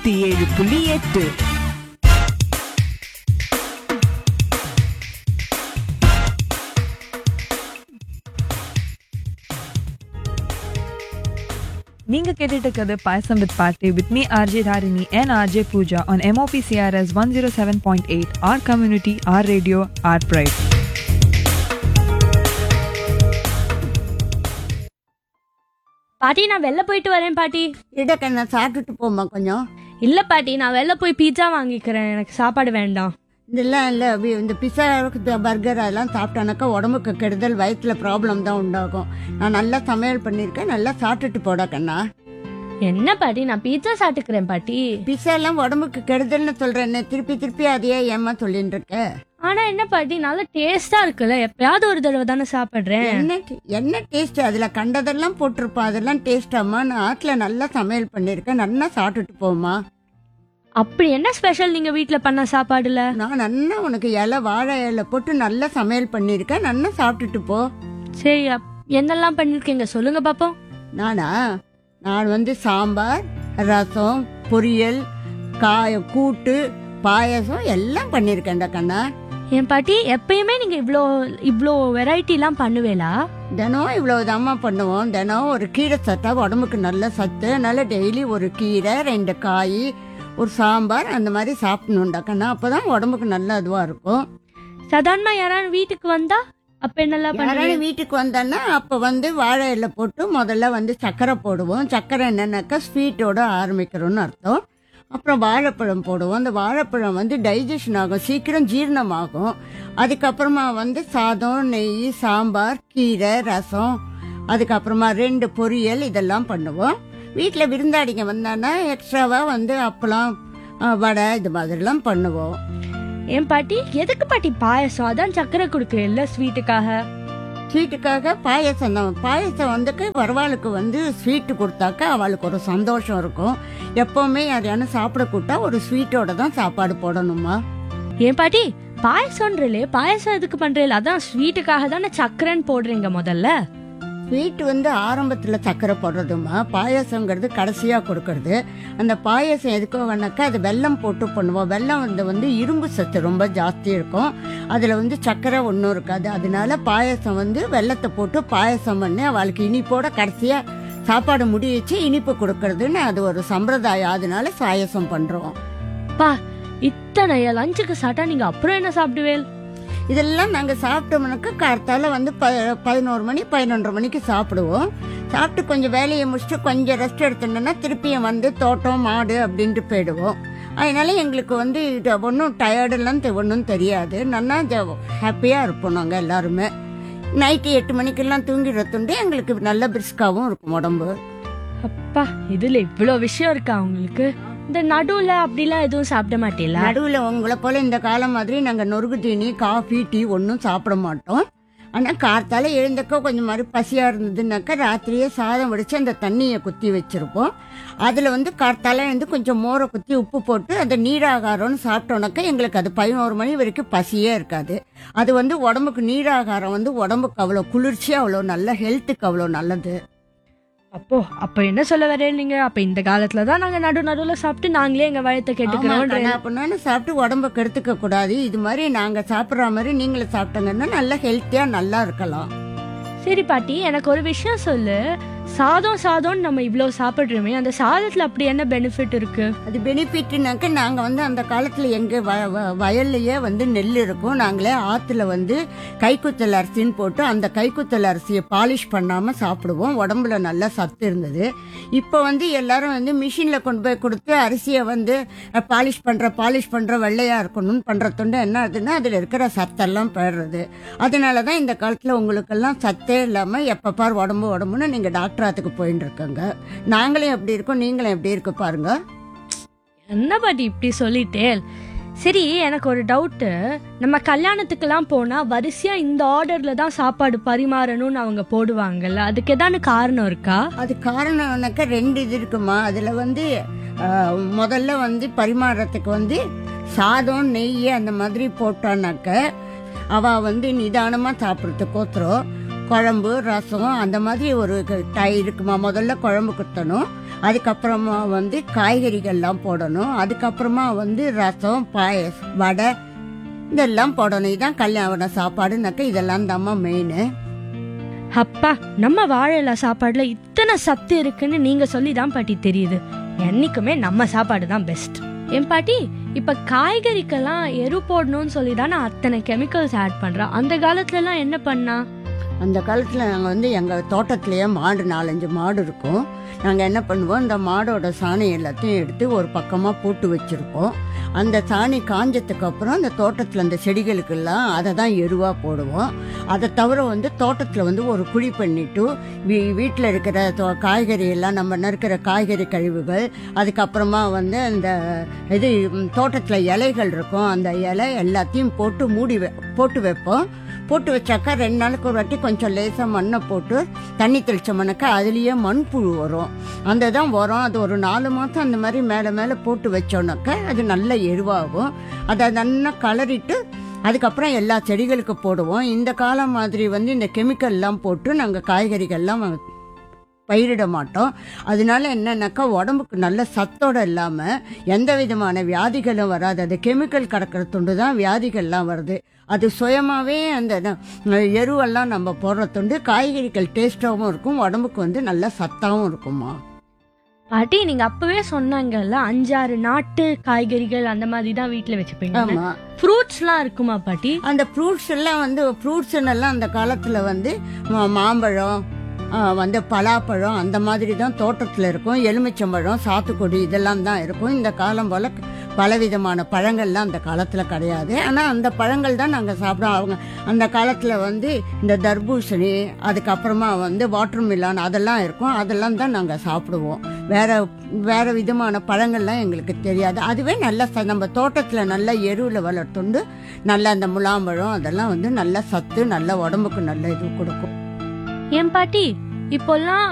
நூத்தி ஏழு புள்ளி எட்டு நீங்க கேட்டுட்டு இருக்கிறது payasam with party with me RJ Tharini and RJ Pooja on MOP CRS one zero seven point eight R community R radio R bright party நான் வெளில போயிட்டு வரேன் பாட்டி இடக்கண்ணா சாப்பிட்டுட்டு போம்மா கொஞ்சம் இல்ல பாட்டி நான் வெளில போய் பீட்சா வாங்கிக்கிறேன் எனக்கு சாப்பாடு வேண்டாம் இதெல்லாம் இல்லை இந்த பிஸா பர்கர் அதெல்லாம் சாப்பிட்டானாக்கா உடம்புக்கு கெடுதல் வயிற்றுல ப்ராப்ளம் தான் உண்டாகும் நான் நல்லா சமையல் பண்ணியிருக்கேன் நல்லா சாப்பிட்டுட்டு போடா கண்ணா என்ன பாட்டி நான் பீட்சா சாப்பிட்டுக்கிறேன் பாட்டி பிஸா எல்லாம் உடம்புக்கு கெடுதல்னு சொல்றேன்னு திருப்பி திருப்பி அதையே ஏமா சொல்லிட்டு இருக்க ஆனா என்ன பாட்டி நல்ல டேஸ்டா இருக்குல்ல எப்பயாவது ஒரு தடவை தானே சாப்பிடுறேன் என்ன ட- என்ன டேஸ்ட் அதுல கண்டதெல்லாம் போட்டிருப்பான் அதெல்லாம் டேஸ்டாமா நான் ஆத்துல நல்லா சமையல் பண்ணியிருக்கேன் நல்லா சாப்பிட்டுட்டு போமா அப்படி என்ன ஸ்பெஷல் நீங்க வீட்ல பண்ண சாப்பாடுல நான் நல்லா உனக்கு இலை வாழை இலை போட்டு நல்லா சமையல் பண்ணியிருக்கேன் நல்லா சாப்பிட்டுட்டு போ சரி அப்- என்னெல்லாம் பண்ணிருக்கீங்க சொல்லுங்க பாப்போம் நானா நான் வந்து சாம்பார் ரசம் பொரியல் காய கூட்டு பாயசம் எல்லாம் பண்ணியிருக்கேன்டா கண்ணா என் பாட்டி எப்பயுமே நீங்க இவ்ளோ இவ்ளோ வெரைட்டி எல்லாம் பண்ணுவேலா தினம் இவ்வளவுதாம்மா பண்ணுவோம் தினம் ஒரு கீரை சத்தா உடம்புக்கு நல்ல சத்து அதனால டெய்லி ஒரு கீரை ரெண்டு காய் ஒரு சாம்பார் அந்த மாதிரி சாப்பிடணும்டா கண்ணா அப்பதான் உடம்புக்கு நல்ல இதுவா இருக்கும் சாதாரணமா யாராவது வீட்டுக்கு வந்தா அப்ப என்னெல்லாம் பண்ணுவீங்க யாராவது வீட்டுக்கு வந்தான்னா அப்ப வந்து வாழை இலை போட்டு முதல்ல வந்து சர்க்கரை போடுவோம் சர்க்கரை என்னன்னாக்கா ஸ்வீட்டோட ஆரம்பிக்கிறோம்னு அர்த்தம் அப்புறம் வாழைப்பழம் போடுவோம் அந்த வாழைப்பழம் வந்து டைஜஷன் ஆகும் சீக்கிரம் ஜீரணமாகும் அதுக்கப்புறமா வந்து சாதம் நெய் சாம்பார் கீரை ரசம் அதுக்கப்புறமா ரெண்டு பொரியல் இதெல்லாம் பண்ணுவோம் வீட்டில் விருந்தாடிங்க வந்தான்னா எக்ஸ்ட்ராவாக வந்து அப்பளம் ஆ, வடை இது மாதிரிலாம் பண்ணுவோம் என் பாட்டி எதுக்கு பாட்டி பாயசம் அதான் சக்கரை குடுக்கல ஸ்வீட்டுக்காக ஸ்வீட்டுக்காக பாயசம் தான் பாயசம் வந்துட்டு வரவாளுக்கு வந்து ஸ்வீட்டு கொடுத்தாக்க அவளுக்கு ஒரு சந்தோஷம் இருக்கும் எப்பவுமே யாரையான சாப்பிட கூட்டா ஒரு ஸ்வீட்டோட தான் சாப்பாடு போடணுமா ஏன் பாட்டி பாயசம்ன்றலே பாயசம் எதுக்கு பண்றீங்க அதான் ஸ்வீட்டுக்காக தானே சக்கரைன்னு போடுறீங்க முதல்ல ஸ்வீட் வந்து ஆரம்பத்தில் சக்கரை போடுறதுமா பாயசங்கிறது கடைசியாக கொடுக்கறது அந்த பாயசம் எதுக்கோ வேணாக்கா அது வெல்லம் போட்டு பண்ணுவோம் வெல்லம் வந்து வந்து இரும்பு சத்து ரொம்ப ஜாஸ்தி இருக்கும் அதில் வந்து சக்கரை ஒன்றும் இருக்காது அதனால பாயசம் வந்து வெல்லத்தை போட்டு பாயசம் பண்ணி அவளுக்கு இனிப்போட கடைசியாக சாப்பாடு முடி வச்சு இனிப்பு கொடுக்கறதுன்னு அது ஒரு சம்பிரதாயம் அதனால பாயசம் பண்ணுறோம் பா இத்தனை லஞ்சுக்கு சாப்பிட்டா நீங்க அப்புறம் என்ன சாப்பிடுவேல் இதெல்லாம் நாங்கள் சாப்பிட்டோம்னாக்கா கார்த்தால வந்து ப பதினோரு மணி பதினொன்றரை மணிக்கு சாப்பிடுவோம் சாப்பிட்டு கொஞ்சம் வேலையை முடிச்சுட்டு கொஞ்சம் ரெஸ்ட் எடுத்துட்டோம்னா திருப்பியும் வந்து தோட்டம் மாடு அப்படின்ட்டு போயிடுவோம் அதனால எங்களுக்கு வந்து இது ஒன்றும் டயர்டெல்லாம் ஒன்றும் தெரியாது நல்லா ஹாப்பியாக இருப்போம் நாங்கள் எல்லாருமே நைட்டு எட்டு மணிக்கெல்லாம் தூங்கிடுறதுண்டு எங்களுக்கு நல்ல பிரிஸ்காவும் இருக்கும் உடம்பு அப்பா இதுல இவ்ளோ விஷயம் இருக்கா உங்களுக்கு இந்த நடுவுல அப்படிலாம் எதுவும் சாப்பிட மாட்டீங்களா நடுவில் உங்களை போல இந்த காலம் மாதிரி நாங்கள் நொறுக்கு தீனி காஃபி டீ ஒன்றும் சாப்பிட மாட்டோம் ஆனால் கார்த்தால எழுந்தக்க கொஞ்சம் மாதிரி பசியாக இருந்ததுனாக்கா ராத்திரியே சாதம் வடித்து அந்த தண்ணியை குத்தி வச்சுருப்போம் அதில் வந்து கார்த்தால எழுந்து கொஞ்சம் மோரை குத்தி உப்பு போட்டு அந்த நீராகாரம்னு சாப்பிட்டோன்னாக்கா எங்களுக்கு அது பதினோரு மணி வரைக்கும் பசியே இருக்காது அது வந்து உடம்புக்கு நீராகாரம் வந்து உடம்புக்கு அவ்வளோ குளிர்ச்சி அவ்வளோ நல்ல ஹெல்த்துக்கு அவ்வளோ நல்லது அப்போ அப்ப என்ன சொல்ல வரேன் நீங்க அப்ப இந்த காலத்துல தான் நாங்க நடு நடுவுல சாப்பிட்டு நாங்களே எங்க வயத்தை ஆமா, கேட்டுக்கிறோம் கண்ணா பின்னான்னு சாப்பிட்டு உடம்ப கெடுத்துக்க கூடாது இது மாதிரி நாங்க சாப்பிடுற மாதிரி நீங்களும் சாப்பிட்டங்கன்னா நல்லா ஹெல்த்தியா நல்லா இருக்கலாம் சரி பாட்டி எனக்கு ஒரு விஷயம் சொல்லு சாதம் சாதம்னு நம்ம இவ்ளோ சாப்பிடுறோமே அந்த சாதத்துல அப்படி என்ன பெனிஃபிட் இருக்கு அது பெனிஃபிட்னாக்க நாங்க வந்து அந்த காலத்துல எங்க வ- வ- வயல்லையே வந்து நெல் இருக்கும் நாங்களே ஆத்துல வந்து கைக்குத்தல் அரிசின்னு போட்டு அந்த கைக்குத்தல் அரிசியை பாலிஷ் பண்ணாம சாப்பிடுவோம் உடம்புல நல்ல சத்து இருந்தது இப்போ வந்து எல்லாரும் வந்து மிஷின்ல கொண்டு போய் கொடுத்து அரிசியை வந்து பாலிஷ் பண்ற பாலிஷ் பண்ற வெள்ளையா இருக்கணும்னு பண்றதுண்டு என்ன ஆகுதுன்னா அதுல இருக்கிற சத்தெல்லாம் போயிடுறது அதனால தான் இந்த காலத்துல உங்களுக்கெல்லாம் சத்தே இல்லாம எப்ப பார் உடம்பு உடம்புன்னு நீங்க டாக்டராத்துக்கு போயிட்டு இருக்கங்க நாங்களும் எப்படி இருக்கோம் நீங்களும் எப்படி இருக்கு பாருங்க என்ன பாட்டி இப்படி சொல்லிட்டேல் சரி எனக்கு ஒரு டவுட்டு நம்ம கல்யாணத்துக்கெல்லாம் போனா வரிசையா இந்த ஆர்டர்ல தான் சாப்பாடு பரிமாறணும்னு அவங்க போடுவாங்கல்ல அதுக்கு ஏதாவது காரணம் இருக்கா அது காரணம்னாக்கா ரெண்டு இது இருக்குமா அதுல வந்து ஆஹ், முதல்ல வந்து பரிமாறத்துக்கு வந்து சாதம் நெய் அந்த மாதிரி போட்டானாக்க அவ வந்து நிதானமா சாப்பிட்றதுக்கோத்திரம் குழம்பு ரசம் அந்த மாதிரி ஒரு க- டை இருக்குமா முதல்ல குழம்பு குத்தணும் அதுக்கப்புறமா வந்து காய்கறிகள்லாம் போடணும் அதுக்கப்புறமா வந்து ரசம் பாயஸ் வடை இதெல்லாம் போடணும் இதுதான் கல்யாண சாப்பாடுனாக்க இதெல்லாம் தாம்மா மெயின் அப்பா நம்ம வாழை இலை சாப்பாடுல இத்தனை சத்து இருக்குன்னு நீங்க சொல்லி தான் பாட்டி தெரியுது என்னைக்குமே நம்ம சாப்பாடு தான் பெஸ்ட் என் பாட்டி இப்ப காய்கறிக்கெல்லாம் எரு போடணும்னு சொல்லி தான் நான் அத்தனை கெமிக்கல்ஸ் ஆட் பண்றேன் அந்த காலத்துல எல்லாம் என்ன பண்ணா அந்த காலத்தில் நாங்கள் வந்து எங்கள் தோட்டத்திலேயே மாடு நாலஞ்சு மாடு இருக்கும் நாங்கள் என்ன பண்ணுவோம் இந்த மாடோட சாணி எல்லாத்தையும் எடுத்து ஒரு பக்கமாக போட்டு வச்சுருப்போம் அந்த சாணி காஞ்சதுக்கு அப்புறம் அந்த தோட்டத்தில் அந்த செடிகளுக்கெல்லாம் அதை தான் எருவாக போடுவோம் அதை தவிர வந்து தோட்டத்தில் வந்து ஒரு குழி பண்ணிட்டு வீ வீட்டில் இருக்கிற தோ காய்கறி எல்லாம் நம்ம நறுக்கிற காய்கறி கழிவுகள் அதுக்கப்புறமா வந்து அந்த இது தோட்டத்தில் இலைகள் இருக்கும் அந்த இலை எல்லாத்தையும் போட்டு மூடி வை- போட்டு வைப்போம் போட்டு வச்சாக்கா ரெண்டு நாளுக்கு ஒரு வாட்டி கொஞ்சம் லேசாக மண்ணை போட்டு தண்ணி தெளிச்சோம்னாக்கா அதுலேயே மண்புழு வரும் அந்த தான் வரும் அது ஒரு நாலு மாதம் அந்த மாதிரி மேலே மேலே போட்டு வச்சோன்னாக்கா அது நல்ல எருவாகும் அதை நல்லா கலரிட்டு அதுக்கப்புறம் எல்லா செடிகளுக்கு போடுவோம் இந்த காலம் மாதிரி வந்து இந்த கெமிக்கல்லாம் போட்டு நாங்கள் காய்கறிகள்லாம் வ- பயிரிட மாட்டோம் அதனால என்னன்னாக்கா உடம்புக்கு நல்ல சத்தோட இல்லாமல் எந்த விதமான வியாதிகளும் வராது அது கெமிக்கல் கலக்கிற துண்டு தான் வியாதிகள்லாம் வருது அது சுயமாகவே அந்த ந- எருவெல்லாம் நம்ம போடுற துண்டு காய்கறிகள் டேஸ்டாகவும் இருக்கும் உடம்புக்கு வந்து நல்ல சத்தாகவும் இருக்குமா பாட்டி நீங்க அப்பவே சொன்னாங்கல்ல அஞ்சாறு நாட்டு காய்கறிகள் அந்த மாதிரி தான் வீட்டுல வச்சுப்பீங்க ஆமா ஃப்ரூட்ஸ்லாம் இருக்குமா பாட்டி அந்த ஃப்ரூட்ஸ் எல்லாம் வந்து ஃப்ரூட்ஸ் எல்லாம் அந்த காலத்தில் வந்து மா- மாம்பழம் ஆ, வந்து பலாப்பழம் அந்த மாதிரி தான் தோட்டத்தில் இருக்கும் எலுமிச்சம்பழம் சாத்துக்குடி இதெல்லாம் தான் இருக்கும் இந்த காலம் போல் பலவிதமான பழங்கள்லாம் அந்த காலத்தில் கிடையாது ஆனால் அந்த பழங்கள் தான் நாங்கள் சாப்பிடுவோம் அவங்க அந்த காலத்தில் வந்து இந்த தர்பூசணி அதுக்கப்புறமா வந்து வாட்டர் மிலான் அதெல்லாம் இருக்கும் அதெல்லாம் தான் நாங்கள் சாப்பிடுவோம் வேற வேற விதமான பழங்கள்லாம் எங்களுக்கு தெரியாது அதுவே நல்ல ச- நம்ம தோட்டத்தில் நல்ல எருவில் வளர்த்துண்டு நல்ல அந்த முலாம்பழம் அதெல்லாம் வந்து நல்ல சத்து நல்ல உடம்புக்கு நல்ல இது கொடுக்கும் என் பாட்டி இப்போல்லாம்